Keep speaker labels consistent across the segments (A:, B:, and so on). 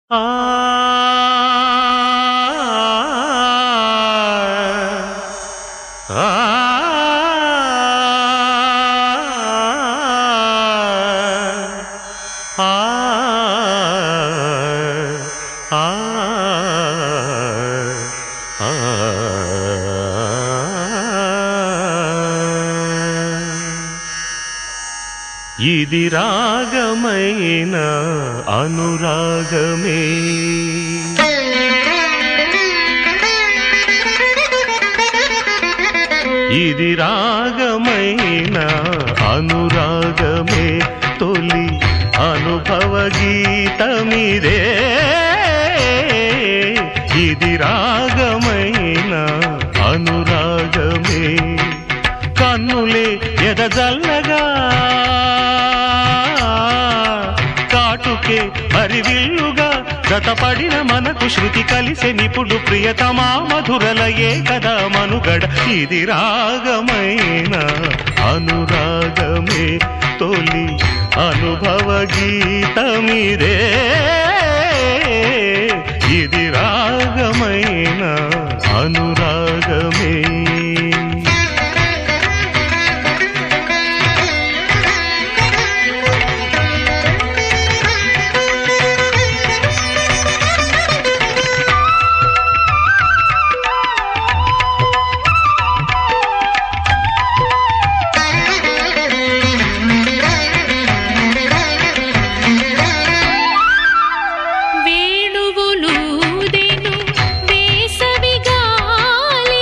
A: ఆ ఆ ఆ ఇది రాగమైన అనురాగమే ఇది రాగమైన అనురాగమే తొలి అనుభవ గీతమిదే ఇది రాగమైన అనురాగమే కన్నులే ఎదజల్లగా కాటుకే హరివిల్లుగా గతపడిన మనకు శృతి కలిసే నిపుడు ప్రియతమా మధురలయే కదా మనుగడ ఇది రాగమైన అనురాగమే తొలి అనుభవ గీతమిదే ఇది రాగమైన అనురాగమే
B: వేణువులూదెను వేసవి గాలి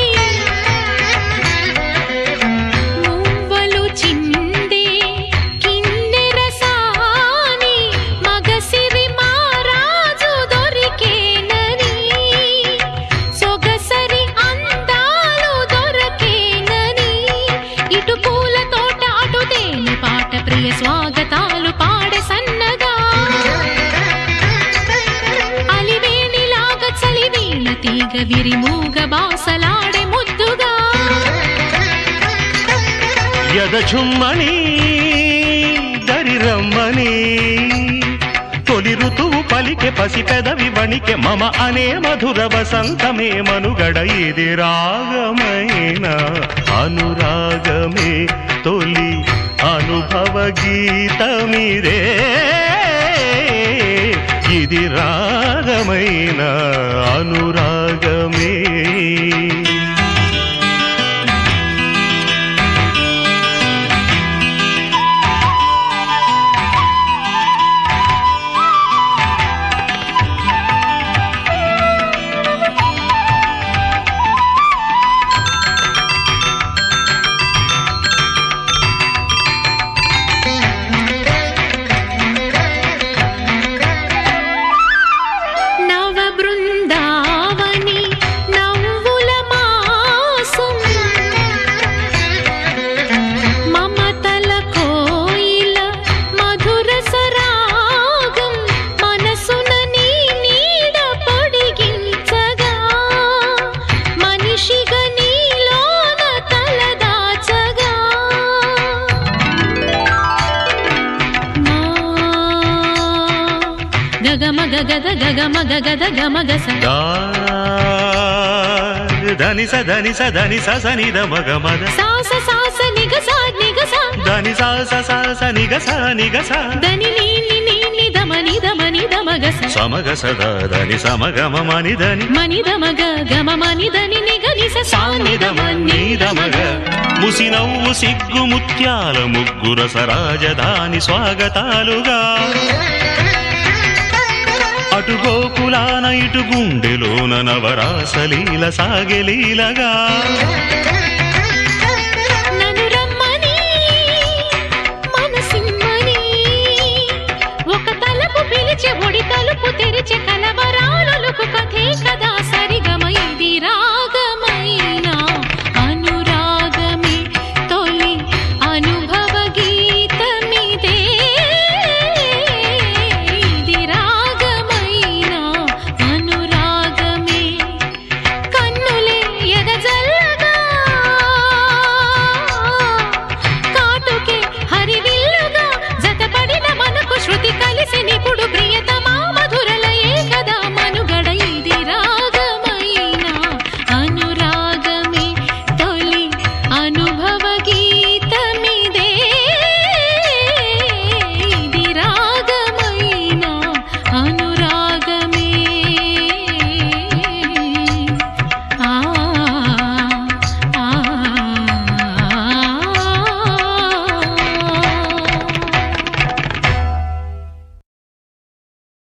B: మువ్వలు చిందే కిన్నెర సాని మగసిరి మారాజు దొరికేనని సొగసరి అందాలు దొరకేనని ఇటు పూల తోట అటు తేలి పాట ప్రియ స్వాగతాలు పాడే సన్నగా అలివేణిలాగా చలివేళ తీగ విరిమూగ బాసలాడే ముద్దుగా
A: ఎదచుమ్మని దరిరమ్మని తొలి ఋతువు పలికె పసి పెదవి వణికె మమ అనే మధుర వసంతమే మనుగడ ఇది రాగమైన అనురాగమే తొలి అనుభవ గీతమిదే ఇది రాగమైన అనురాగమే
B: నవ బృందావని నవ్వుల మాసం మమతల కోయిల మధుర సరాగం మనసున నీ నీడ పొడిగించగా మనిషిగా నీలోన తలదాచగా గగమ గగద గగమ గగద గమ గస
A: దా ధని స ధని స ధని స స ని ద మగ మద
B: సాస సాస నిగస నిగస
A: ధని సా స సా స ని గ స ని గ స
B: దని నీని నీని దమని దమని దమగస
A: సమగ స ద ధని సమగ మమ ని ధని
B: మని దమగ గమ మని దని నిగని స సాని దమని
A: దమగ ముసి నవ్వు సిగ్గు ముత్యాల ముగ్గుర సరాజధాని స్వాగతాలుగా అటు గోకులాన ఇటు గుండెలోన నవరాసలీల సాగెలీలగా